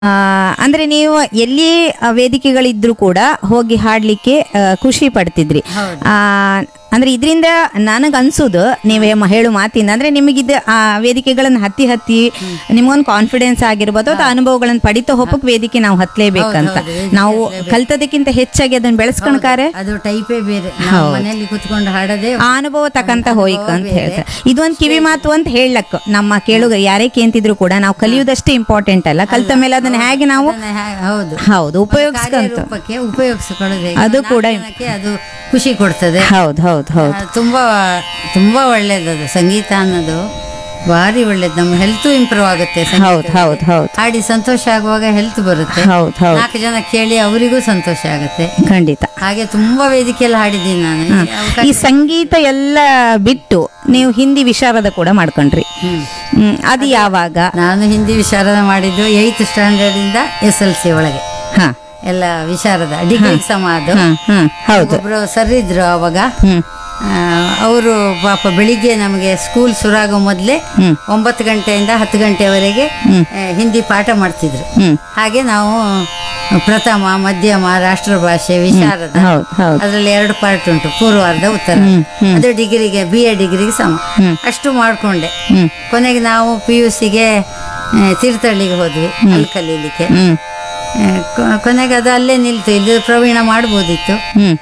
ಆ, ಅಂದ್ರೆ ನೀವು ಎಲ್ಲಿ ಆ, ವೇದಿಕೆಗಳಿದ್ರು ಕೂಡ ಹೋಗಿ ಹಾಡ್ಲಿಕ್ಕೆ ಆ, ಖುಷಿ ಪಡ್ತಿದ್ರಿ ಹೌದು. ಆ, ಅಂದ್ರೆ ಇದರಿಂದ ನನಗೆ ಅನ್ಸುದು ನೀವೇ ಮ- ಹೇಳು ಮಾತಿಂದ ಅಂದ್ರೆ ನಿಮಗಿದ ಆ ವೇದಿಕೆಗಳನ್ನ ಹತ್ತಿ ಹತ್ತಿ ನಿಮ್ಗೊಂದು ಕಾನ್ಫಿಡೆನ್ಸ್ ಆಗಿರ್ಬೋದು ಅಥವಾ ಅನುಭವಗಳನ್ನ ಪಡಿತಾ ಹೋಗಕ್ ವೇದಿಕೆ ನಾವು ಹತ್ಲೇಬೇಕಂತ ಹೌದು, ವೇದಿಕೆ ನಾವು ಕಲ್ತದಕ್ಕಿಂತ ಹೆಚ್ಚಾಗಿ ಅದನ್ನ ಬೆಳೆಸ್ಕೊಂಡ್ಕಾರೆ ಅದು ಟೈಪೇ ಬೇರೆ ನಾವು ಮನೆಯಲ್ಲಿ ಕುತ್ಕೊಂಡು ಹಾಡೋದೇ ಆ ಅನುಭವ ತಕಂತ ಹೋಯ್ಕ ಅಂತ ಹೇಳ್ತಾರೆ ಇದೊಂದು ಕಿವಿ ಮಾತು ಅಂತ ಹೇಳಕ್ ನಮ್ಮ ಕೇಳುಗ ಯಾರೇ ಕೇಂತಿದ್ರು ಕೂಡ ನಾವು ಕಲಿಯುವುದಷ್ಟೇ ಇಂಪಾರ್ಟೆಂಟ್ ಅಲ್ಲ ಕಲ್ತ ಮೇಲೆ ಅದನ್ನ ಹೇಗೆ ನಾವು ಅದನ್ನ ಹ್ಯಾ- ಹೌದು ಹೌದು ಉಪಯೋಗಿಸ್ಕಂತ ರೂಪಕ್ಕೆ ಉಪಯೋಗಿಸಿಕೊಳ್ಳೋದು ಹೇಗೆ? ಅದು ಕೂಡ ನಾಲ್ಕು ಜನಕ್ಕೆ ಅದು ಖುಷಿ ಕೊಡ್ತದೆ ಹೌದು ಹೌದು ಹೌದು ಆ, ತುಂಬಾ ತುಂಬಾ ಒಳ್ಳೇದದು ಸಂಗೀತ ಅನ್ನೋದು ಭಾರಿ ಒಳ್ಳೇದು ನಮ್ಮ ಹೆಲ್ತ್ ಇಂಪ್ರೂವ್ ಆಗುತ್ತೆ ಸಂಗೀತ. ಹೌದು ಹೌದು ಹೌದು ಹಾಡಿ ಸಂತೋಷ ಆಗುವಾಗ ಹೆಲ್ತ್ ಬರುತ್ತೆ ಹೌದು ಹೌದು ನಾಲ್ಕು ಜನ ಕೇಳಿ ಅವರಿಗೂ ಸಂತೋಷ ಆಗುತ್ತೆ ಖಂಡಿತ ಹಾಗೆ ತುಂಬಾ ವೇದಿಕೆಯಲ್ಲಿ ಹಾಡಿದ್ದೀನಿ ನಾನು ಈ ಅವಕಾಶ- ಈ ಸಂಗೀತ ಎಲ್ಲ ಬಿಟ್ಟು ನೀವು ಹಿಂದಿ ವಿಶಾರದ ಕೂಡ ಮಾಡ್ಕೊಂಡ್ರಿ ಹ್ಮ್. ಹ್ಮ್, ಅದು ಯಾವಾಗ ನಾನು ಹಿಂದಿ ವಿಶಾರದ ಮಾಡಿದ್ದು ಏಯ್ತ್ ಸ್ಟ್ಯಾಂಡರ್ಡ್ ಇಂದ ಎಸ್ ಎಲ್ ಸಿ ಒಳಗೆ ಹಾ ಎಲ್ಲ ವಿಶಾರದ ಡಿಗ್ರಿ ಸಮ ಅದು ಹ್ಮ್ ಹ್ಮ್ ಹೌದು ಒಬ್ರು ಸರ್ ಇದ್ರು ಅವಾಗ ಹ್ಮ್ ಅವರು ಪಾಪ ಬೆಳಿಗ್ಗೆ ನಮಗೆ ಸ್ಕೂಲ್ ಶುರುವಾಗೋ ಮೊದಲೇ ಹ್ಮ್. ಒಂಬತ್ತು ಗಂಟೆಯಿಂದ ಹತ್ತು ಗಂಟೆವರೆಗೆ ಹ್ಮ್. ಆ, ಹಿಂದಿ ಪಾಠ ಮಾಡ್ತಿದ್ರು ಹ್ಮ್ ಹಾಗೆ ನಾವು ಪ್ರಥಮ ಮಧ್ಯಮ ರಾಷ್ಟ್ರಭಾಷೆ ವಿಶಾರದ ಹೌದು ಹೌದು ಅದರಲ್ಲಿ ಎರಡು ಪಾರ್ಟ್ ಉಂಟು ಪೂರ್ವಾರ್ಧ ಉತ್ತರ ಹ್ಮ್, ಹ್ಮ್. ಅದು ಡಿಗ್ರಿಗೆ ಬಿ ಎ ಡಿಗ್ರಿಗೆ ಸಮ ಹ್ಮ್. ಅಷ್ಟು ಮಾಡ್ಕೊಂಡೆ ಹ್ಮ್ ಕೊನೆಗೆ ನಾವು ಪಿ ಯು ಸಿಗೆ ತೀರ್ಥಹಳ್ಳಿಗೆ ಹೋದ್ವಿ ಅಲ್ಲಿ ಕಲೀಲಿಕ್ಕೆ ಹ್ಮ್ ಆ, ಕೊ- ಕೊನೆಗೆ ಅದು ಅಲ್ಲೇ ನಿಲ್ತು ಇದು ಪ್ರವೀಣ ಮಾಡ್ಬೋದಿತ್ತು ಹ್ಮ್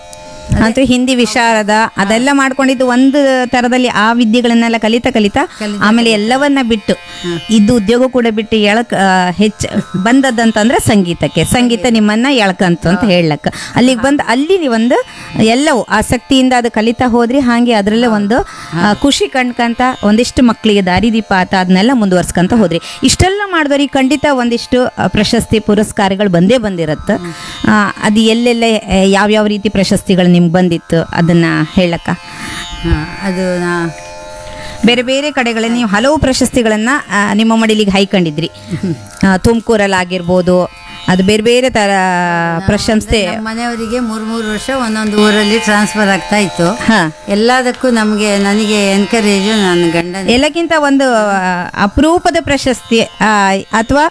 ಅಂತೂ ಹಿಂದಿ ವಿಶಾರದ ಅದೆಲ್ಲ ಮಾಡ್ಕೊಂಡಿದ್ದು ಒಂದು ತರದಲ್ಲಿ ಆ ವಿದ್ಯೆಗಳನ್ನೆಲ್ಲ ಕಲಿತಾ ಕಲಿತಾ ಆಮೇಲೆ ಎಲ್ಲವನ್ನ ಬಿಟ್ಟು ಇದು ಉದ್ಯೋಗ ಕೂಡ ಬಿಟ್ಟು ಎಳಕ್ ಆ, ಹೆಚ್ಚ ಬಂದದ್ದಂತಂದ್ರೆ ಸಂಗೀತಕ್ಕೆ ಸಂಗೀತ ನಿಮ್ಮನ್ನ ಎಳ್ಕಂತು ಅಂತ ಹೇಳಕ್ ಅಲ್ಲಿಗೆ ಬಂದು ಅಲ್ಲಿ ಒಂದು ಎಲ್ಲವೂ ಆಸಕ್ತಿಯಿಂದ ಅದು ಕಲಿತಾ ಹೋದ್ರಿ ಹಾಗೆ ಅದರಲ್ಲೇ ಒಂದು ಆ, ಖುಷಿ ಕಂಡ್ಕಂತ ಒಂದಿಷ್ಟು ಮಕ್ಕಳಿಗೆ ದಾರಿದೀಪ ಆತ ಅದನ್ನೆಲ್ಲ ಮುಂದುವರ್ಸ್ಕೊಂತ ಹೋದ್ರಿ ಇಷ್ಟೆಲ್ಲ ಮಾಡಿದವ್ರಿಗೆ ಖಂಡಿತ ಒಂದಿಷ್ಟು ಆ, ಪ್ರಶಸ್ತಿ ಪುರಸ್ಕಾರಗಳು ಬಂದೇ ಬಂದಿರತ್ತೆ ಆ, ಅದು ಎಲ್ಲೆಲ್ಲ ಆ, ಯಾವ್ಯಾವ ರೀತಿ ಪ್ರಶಸ್ತಿಗಳು ನಿಮ್ಗೆ ಬಂದಿತ್ತು ಅದನ್ನ ಹೇಳಕ್ಕ ಹಾ, ಅದು ನಾ ಬೇರೆ ಬೇರೆ ಕಡೆಗಳಲ್ಲಿ ನೀವು ಹಲವು ಪ್ರಶಸ್ತಿಗಳನ್ನ ಆ, ನಿಮ್ಮ ಮಡಿಲಿಗೆ ಹೈಕೊಂಡಿದ್ರಿ ತುಮಕೂರಲ್ಲಿ ಅದು ಬೇರೆ ಬೇರೆ ತರ ಪ್ರಶಂಸೆ ನಮ್ಮ ಮನೆಯವರಿಗೆ ಮೂರ್ ಮೂರು ವರ್ಷ ಒಂದೊಂದು ಊರಲ್ಲಿ ಟ್ರಾನ್ಸ್ಫರ್ ಆಗ್ತಾ ಇತ್ತು ಹಾ ಎಲ್ಲದಕ್ಕೂ ನಮಗೆ ನನಗೆ ಎನ್ಕರೇಜ್ ನನ್ನ ಗಂಡನ ಎಲ್ಲಕ್ಕಿಂತ ಒಂದು ಆ, ಅಪರೂಪದ ಪ್ರಶಸ್ತಿ ಅಥವಾ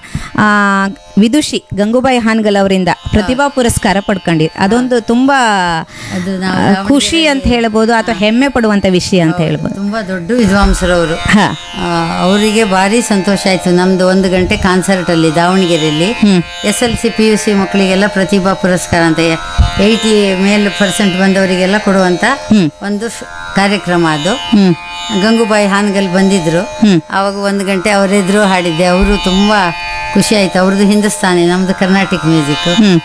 ವಿದುಷಿ ಗಂಗೂಬಾಯಿ ಹಾನ್ಗಲ್ ಅವರಿಂದ ಪ್ರತಿಭಾ ಪುರಸ್ಕಾರ ಪಡ್ಕೊಂಡಿರಿ ಅದೊಂದು ತುಂಬಾ ಅದು ನಾವು ಆ, ಖುಷಿ ಅಂತ ಹೇಳ್ಬೋದು ಅಥವಾ ಹೆಮ್ಮೆ ಪಡುವಂತ ವಿಷಯ ಅಂತ ಹೇಳ್ಬೋದು ತುಂಬಾ ದೊಡ್ಡ ವಿದ್ವಾಂಸರವರು ಹಾ ಅವರಿಗೆ ಭಾರಿ ಸಂತೋಷ ಆಯ್ತು ನಮ್ದು ಒಂದು ಗಂಟೆ ಕಾನ್ಸರ್ಟ್ ಅಲ್ಲಿ ದಾವಣಗೆರೆಯಲ್ಲಿ hmm S L C P U C ಮಕ್ಕಳಿಗೆಲ್ಲ ಪ್ರತಿಭಾ ಪುರಸ್ಕಾರ ಅಂತ ಏಯ್ಟಿ ಮೇಲ್ ಪರ್ಸೆಂಟ್ ಬಂದವರಿಗೆಲ್ಲ ಕೊಡುವಂತ ಹ್ಮ್. ಒಂದು ಸ್- ಕಾರ್ಯಕ್ರಮ ಅದು ಹ್ಮ್ ಗಂಗೂಬಾಯಿ ಹಾನ್ಗಲ್ ಬಂದಿದ್ರು ಹ್ಮ್. ಆವಾಗ ಒಂದು ಗಂಟೆ ಅವರೆದುರು ಹಾಡಿದ್ದೆ ಅವರು ತುಂಬಾ ಖುಷಿ ಆಯ್ತು ಅವ್ರದ್ದು ಹಿಂದೂಸ್ತಾನಿ ನಮ್ದು ಕರ್ನಾಟಿಕ್ ಮ್ಯೂಸಿಕ್ ಹ್ಮ್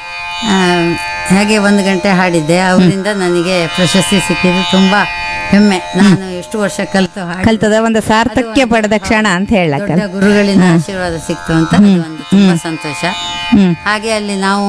ಹಾಗೆ ಒಂದು ಗಂಟೆ ಹಾಡಿದ್ದೆ ಅವರಿಂದ ನನಗೆ ಪ್ರಶಸ್ತಿ ಸಿಕ್ಕಿದ್ದು ತುಂಬಾ ಹೆಮ್ಮೆ ನಾನು ಎಷ್ಟು ವರ್ಷ ಕಲಿತು ಹಾಡಿ ಕಲ್ತದ ಒಂದು ಸಾರ್ಥಕ್ಯ ಪಡೆದ ಕ್ಷಣ ಅಂತ ಹೇಳಕ್ಕ ದೊಡ್ಡ ಗುರುಗಳಿಂದ ಆಶೀರ್ವಾದ ಸಿಕ್ತು ಅಂತ ಅದು ಒಂದು ತುಂಬಾ ಸಂತೋಷ ಹ್ಮ್ ಹಾಗೆ ಅಲ್ಲಿ ನಾವು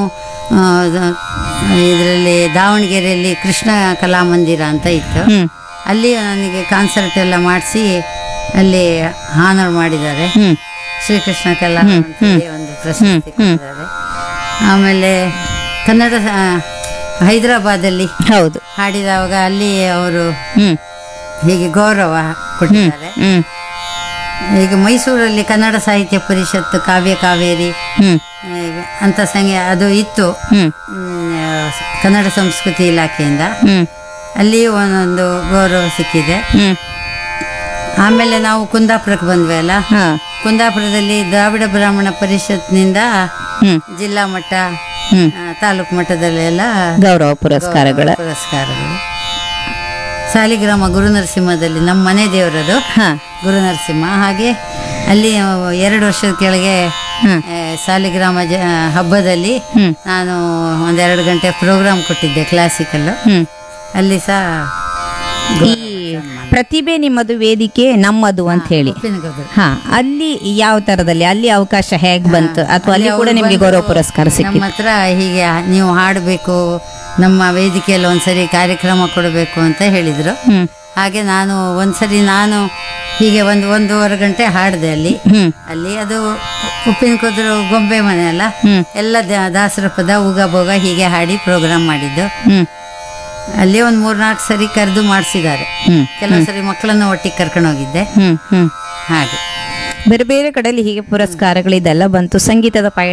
ಇದರಲ್ಲಿ ದಾವಣಗೆರೆಯಲ್ಲಿ ಕೃಷ್ಣ ಕಲಾಮಂದಿರ ಅಂತ ಇತ್ತು ಹ್ಮ್ ಅಲ್ಲಿ ನನಗೆ ಕಾನ್ಸರ್ಟ್ ಎಲ್ಲ ಮಾಡಿಸಿ ಅಲ್ಲಿ ಹಾನರ್ ಮಾಡಿದ್ದಾರೆ ಹ್ಮ್ ಶ್ರೀಕೃಷ್ಣ ಕಲಾ ಅಂತೇಳಿ ಒಂದು ಪ್ರಶಸ್ತಿ ಕೊಟ್ಟಿದ್ದಾರೆ ಆಮೇಲೆ ಕನ್ನಡ ಆ, ಹೈದರಾಬಾದಲ್ಲಿ ಹೌದು ಹಾಡಿದವಾಗ ಅಲ್ಲಿ ಅವರು ಹ್ಮ್ ಹೀಗೆ ಗೌರವ ಕೊಟ್ಟಿದ್ದಾರೆ ಹ್ಮ್ ಈಗ ಮೈಸೂರಲ್ಲಿ ಕನ್ನಡ ಸಾಹಿತ್ಯ ಪರಿಷತ್ ಕಾವ್ಯ ಕಾವೇರಿ ಹ್ಮ್ ಆ, ಅಂತ ಸಂಘ ಅದು ಇತ್ತು ಹ್ಮ್ ಹ್ಮ್, ಆ, ಕನ್ನಡ ಸಂಸ್ಕೃತಿ ಇಲಾಖೆಯಿಂದ ಹ್ಮ್ ಅಲ್ಲಿ ಒಂದೊಂದು ಗೌರವ ಸಿಕ್ಕಿದೆ ಹ್ಮ್ ಆಮೇಲೆ ನಾವು ಕುಂದಾಪುರಕ್ಕೆ ಬಂದ್ವಿ ಅಲ್ಲ ಹಾ ಕುಂದಾಪುರದಲ್ಲಿ ದ್ರಾವಿಡ ಬ್ರಾಹ್ಮಣ ಪರಿಷತ್ನಿಂದ ಹ್ಮ್ ಜಿಲ್ಲಾ ಮಟ್ಟ ಹ್ಮ್ ಆ, ತಾಲೂಕು ಮಟ್ಟದಲ್ಲೆಲ್ಲ ಗೌರವ ಪುರಸ್ಕಾರಗಳ ಗೌರವ ಪುರಸ್ಕಾರಗಳು ಸಾಲಿಗ್ರಾಮ ಗುರುನರಸಿಂಹದಲ್ಲಿ ನಮ್ಮ ಮನೆ ದೇವರದು ಹಾ ಗುರುನರಸಿಂಹ ಹಾಗೆ ಅಲ್ಲಿ ಎರಡು ವರ್ಷದ ಕೆಳಗೆ ಹ್ಮ್. ಆ, ಸಾಲಿಗ್ರಾಮ ಜ ಹಬ್ಬದಲ್ಲಿ ಹ್ಮ್ ನಾನು ಒಂದೆರಡು ಗಂಟೆ ಪ್ರೋಗ್ರಾಮ್ ಕೊಟ್ಟಿದ್ದೆ ಕ್ಲಾಸಿಕಲ್ ಹ್ಮ್ ಅಲ್ಲಿ ಸಹ ಈ ಪ್ರತಿಭೆ ನಿಮ್ಮದು ವೇದಿಕೆ ನಮ್ಮದು ಅಂತ ಹೇಳಿ ಉಪ್ಪಿನಗೌಡರು. ಹಾ ಅಲ್ಲಿ ಯಾವ ತರದಲ್ಲಿ ಅಲ್ಲಿ ಅವಕಾಶ ಹೇಗ್ ಬಂತು ಅಥವಾ ಅಲ್ಲಿ ಕೂಡ ಅವ್ರು ನಿಮ್ಗೆ ಬಂದು ಗೌರವ ಪುರಸ್ಕಾರ ನಮ್ಮ ಸಿಕ್ಕಿತ್ತು ಹತ್ರ ಹೀಗೆ ನೀವು ಹಾಡಬೇಕು ನಮ್ಮ ವೇದಿಕೆಯಲ್ಲಿ ಒಂದ್ಸರಿ ಕಾರ್ಯಕ್ರಮ ಕೊಡಬೇಕು ಅಂತ ಹೇಳಿದ್ರು ಹ್ಮ್ ಹಾಗೆ ನಾನು ಒಂದ್ಸರಿ ನಾನು ಹೀಗೆ ಒಂದು ಒಂದೂವರೆ ಗಂಟೆ ಹಾಡಿದೆ ಅಲ್ಲಿ ಹ್ಮ್ ಅಲ್ಲಿ ಅದು ಉಪ್ಪಿನ ಕುದುರು ಗೊಂಬೆ ಮನೆ ಅಲ್ಲ ಹ್ಮ್ ಎಲ್ಲ ದ- ದಾಸರ ಪದ ಉಗ ಭೋಗ ಹೀಗೆ ಹಾಡಿ ಪ್ರೋಗ್ರಾಮ್ ಮಾಡಿದ್ದು ಹ್ಮ್ ಅಲ್ಲಿ ಒಂದು ಮೂರ್ನಾಲ್ಕು ಸರಿ ಕರೆದು ಮಾಡಿಸಿದ್ದಾರೆ ಹ್ಮ್ ಕೆಲವು ಸರಿ ಮಕ್ಕಳನ್ನ ಒಟ್ಟಿಗೆ ಕರ್ಕೊಂಡು ಹೋಗಿದ್ದೆ ಹ್ಮ್ ಹ್ಮ್ ಹಾಗೆ ಬೇರೆ ಬೇರೆ ಕಡೆಯಲ್ಲಿ ಹೀಗೆ ಪುರಸ್ಕಾರಗಳು ಇದೆಲ್ಲ ಬಂತು ಸಂಗೀತದ ಪಯಣ